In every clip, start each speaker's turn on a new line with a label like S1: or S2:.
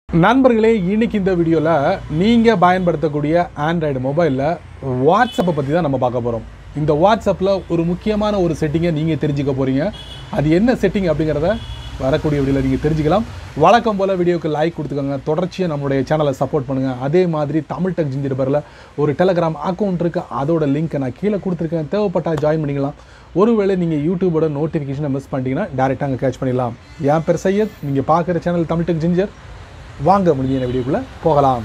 S1: நண்பர்களே இன்னைக்கு இந்த வீடியோவில் நீங்கள் பயன்படுத்தக்கூடிய ஆண்ட்ராய்டு மொபைலில் வாட்ஸ்அப்பை பற்றி தான் நம்ம பார்க்க போகிறோம் இந்த வாட்ஸ்அப்பில் ஒரு முக்கியமான ஒரு செட்டிங்கை நீங்கள் தெரிஞ்சுக்க போகிறீங்க அது என்ன செட்டிங் அப்படிங்கிறத வரக்கூடிய வீடியோவில் நீங்கள் தெரிஞ்சுக்கலாம் வழக்கம் போல் வீடியோக்கு லைக் கொடுத்துக்கோங்க தொடர்ச்சியாக நம்மளுடைய சேனலை சப்போர்ட் பண்ணுங்கள் அதே மாதிரி தமிழ் டெக் ஜிஞ்சிர் பேரில் ஒரு டெலகிராம் அக்கௌண்ட் இருக்குது அதோட லிங்க்கை நான் கீழே கொடுத்துருக்கேன் தேவைப்பட்டால் ஜாயின் பண்ணிக்கலாம் ஒருவேளை நீங்கள் யூடியூபோட நோட்டிஃபிகேஷனை மிஸ் பண்ணிட்டீங்கன்னா டேரெக்டாக அங்கே கேட்ச் பண்ணிடலாம் என் பேர் சையத் நீங்கள் பார்க்குற சேனல் தமிழ் டெக் ஜிஞ்சர் வாங்க முடிஞ்ச வீடியோக்குள்ளே போகலாம்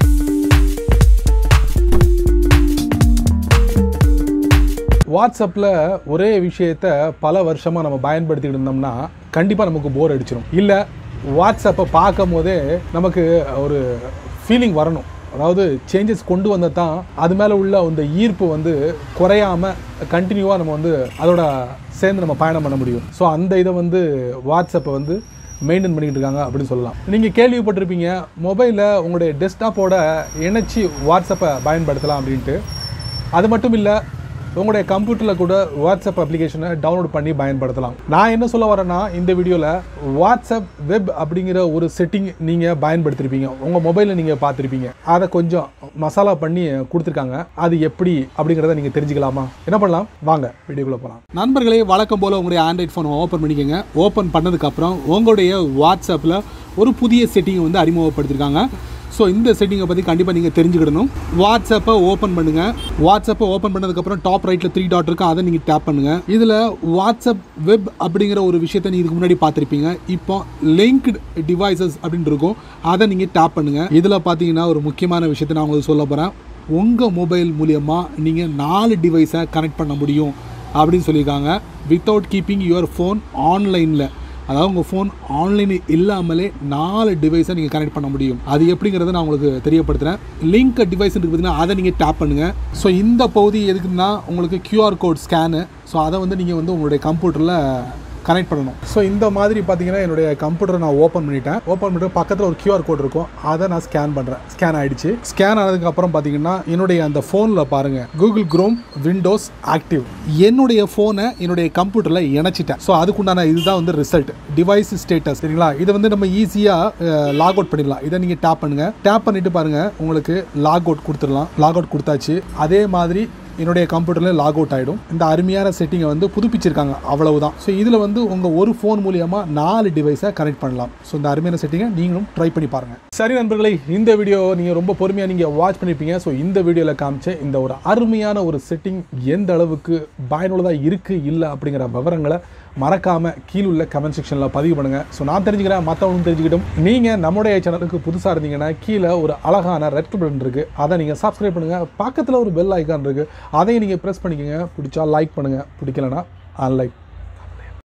S1: வாட்ஸ்அப்பில் ஒரே விஷயத்த பல வருஷமாக நம்ம பயன்படுத்திக்கிட்டு இருந்தோம்னா கண்டிப்பாக நமக்கு போர் அடிச்சிடும் இல்லை வாட்ஸ்அப்பை பார்க்கும் போதே நமக்கு ஒரு ஃபீலிங் வரணும் அதாவது சேஞ்சஸ் கொண்டு வந்தால் தான் அது மேலே உள்ள அந்த ஈர்ப்பு வந்து குறையாம கண்டினியூவாக நம்ம வந்து அதோட சேர்ந்து நம்ம பயணம் பண்ண முடியும் ஸோ அந்த இதை வந்து வாட்ஸ்அப்பை வந்து மெயின்டைன் பண்ணிக்கிட்டு இருக்காங்க அப்படின்னு சொல்லலாம் நீங்கள் கேள்விப்பட்டிருப்பீங்க மொபைலில் உங்களுடைய டெஸ்க்டாப்போட இணைச்சி வாட்ஸ்அப்பை பயன்படுத்தலாம் அப்படின்ட்டு அது மட்டும் இல்லை உங்களுடைய கம்ப்யூட்டரில் கூட வாட்ஸ்அப் அப்ளிகேஷனை டவுன்லோட் பண்ணி பயன்படுத்தலாம் நான் என்ன சொல்ல வரேன்னா இந்த வீடியோவில் வாட்ஸ்அப் வெப் அப்படிங்கிற ஒரு செட்டிங் நீங்கள் பயன்படுத்திருப்பீங்க உங்கள் மொபைலில் நீங்கள் பார்த்துருப்பீங்க அதை கொஞ்சம் மசாலா பண்ணி கொடுத்துருக்காங்க அது எப்படி அப்படிங்கிறத நீங்கள் தெரிஞ்சுக்கலாமா என்ன பண்ணலாம் வாங்க வீடியோக்குள்ளே போகலாம் நண்பர்களே வழக்கம் போல் உங்களுடைய ஆண்ட்ராய்ட் ஃபோனை ஓப்பன் பண்ணிக்கோங்க ஓப்பன் பண்ணதுக்கப்புறம் உங்களுடைய வாட்ஸ்அப்பில் ஒரு புதிய செட்டிங்கை வந்து அறிமுகப்படுத்திருக்காங்க ஸோ இந்த செட்டிங்கை பற்றி கண்டிப்பாக நீங்கள் தெரிஞ்சுக்கிடணும் வாட்ஸ்அப்பை ஓப்பன் பண்ணுங்கள் வாட்ஸ்அப்பை ஓப்பன் பண்ணதுக்கப்புறம் டாப் ரைட்டில் த்ரீ டாட் இருக்கும் அதை நீங்கள் டேப் பண்ணுங்கள் இதில் வாட்ஸ்அப் வெப் அப்படிங்கிற ஒரு விஷயத்தை நீங்கள் இதுக்கு முன்னாடி பார்த்துருப்பீங்க இப்போ லிங்க்டு டிவைசஸ் அப்படின்னு இருக்கும் அதை நீங்கள் டேப் பண்ணுங்கள் இதில் பார்த்தீங்கன்னா ஒரு முக்கியமான விஷயத்தை நான் உங்களுக்கு சொல்ல போகிறேன் உங்கள் மொபைல் மூலியமாக நீங்கள் நாலு டிவைஸை கனெக்ட் பண்ண முடியும் அப்படின்னு சொல்லியிருக்காங்க வித்தவுட் கீப்பிங் யுவர் ஃபோன் ஆன்லைனில் அதாவது உங்கள் ஃபோன் ஆன்லைன் இல்லாமலே நாலு டிவைஸை நீங்கள் கனெக்ட் பண்ண முடியும் அது எப்படிங்கிறத நான் உங்களுக்கு தெரியப்படுத்துகிறேன் லிங்க் டிவைஸ் பார்த்தீங்கன்னா அதை நீங்கள் டேப் பண்ணுங்கள் ஸோ இந்த பகுதி எதுக்குன்னா உங்களுக்கு கியூஆர் கோட் ஸ்கேனு ஸோ அதை வந்து நீங்கள் வந்து உங்களுடைய கம்ப்யூட்டரில் கனெக்ட் பண்ணணும் ஸோ இந்த மாதிரி பார்த்தீங்கன்னா என்னுடைய கம்ப்யூட்டரை நான் ஓப்பன் பண்ணிட்டேன் ஓப்பன் பண்ணிட்டு பக்கத்தில் ஒரு கியூஆர் கோட் இருக்கும் அதை நான் ஸ்கேன் பண்ணுறேன் ஸ்கேன் ஆயிடுச்சு ஸ்கேன் ஆனதுக்கப்புறம் பார்த்தீங்கன்னா என்னுடைய அந்த ஃபோனில் பாருங்கள் கூகுள் குரோம் விண்டோஸ் ஆக்டிவ் என்னுடைய ஃபோனை என்னுடைய கம்ப்யூட்டரில் இணைச்சிட்டேன் ஸோ அதுக்குண்டான இதுதான் வந்து ரிசல்ட் டிவைஸ் ஸ்டேட்டஸ் சரிங்களா இதை வந்து நம்ம ஈஸியாக லாக் அவுட் பண்ணிடலாம் இதை நீங்கள் டேப் பண்ணுங்கள் டேப் பண்ணிட்டு பாருங்கள் உங்களுக்கு லாக் அவுட் கொடுத்துடலாம் லாக் அவுட் கொடுத்தாச்சு அதே மாதிரி என்னுடைய கம்ப்யூட்டரில் லாக் அவுட் ஆகிடும் இந்த அருமையான செட்டிங்கை வந்து புதுப்பிச்சிருக்காங்க அவ்வளவுதான் ஸோ இதில் வந்து உங்கள் ஒரு ஃபோன் மூலியமாக நாலு டிவைஸை கனெக்ட் பண்ணலாம் ஸோ இந்த அருமையான செட்டிங்கை நீங்களும் ட்ரை பண்ணி பாருங்கள் சரி நண்பர்களே இந்த வீடியோ நீங்கள் ரொம்ப பொறுமையாக நீங்கள் வாட்ச் பண்ணியிருப்பீங்க ஸோ இந்த வீடியோவில் காமிச்ச இந்த ஒரு அருமையான ஒரு செட்டிங் எந்த அளவுக்கு பயனுள்ளதாக இருக்குது இல்லை அப்படிங்கிற விவரங்களை மறக்காமல் கீழுள்ள கமெண்ட் செக்ஷனில் பதிவு பண்ணுங்கள் ஸோ நான் தெரிஞ்சுக்கிறேன் மற்றவங்களும் தெரிஞ்சுக்கிட்டும் நீங்கள் நம்முடைய சேனலுக்கு புதுசாக இருந்தீங்கன்னா கீழே ஒரு அழகான ரெட் பட்டன் இருக்குது அதை நீங்கள் சப்ஸ்கிரைப் பண்ணுங்கள் பக்கத்தில் ஒரு பெல் ஐக்கான் இருக்குது அதையும் நீங்கள் ப்ரெஸ் பண்ணிக்கோங்க பிடிச்சா லைக் பண்ணுங்கள் பிடிக்கலனா அன்லைக்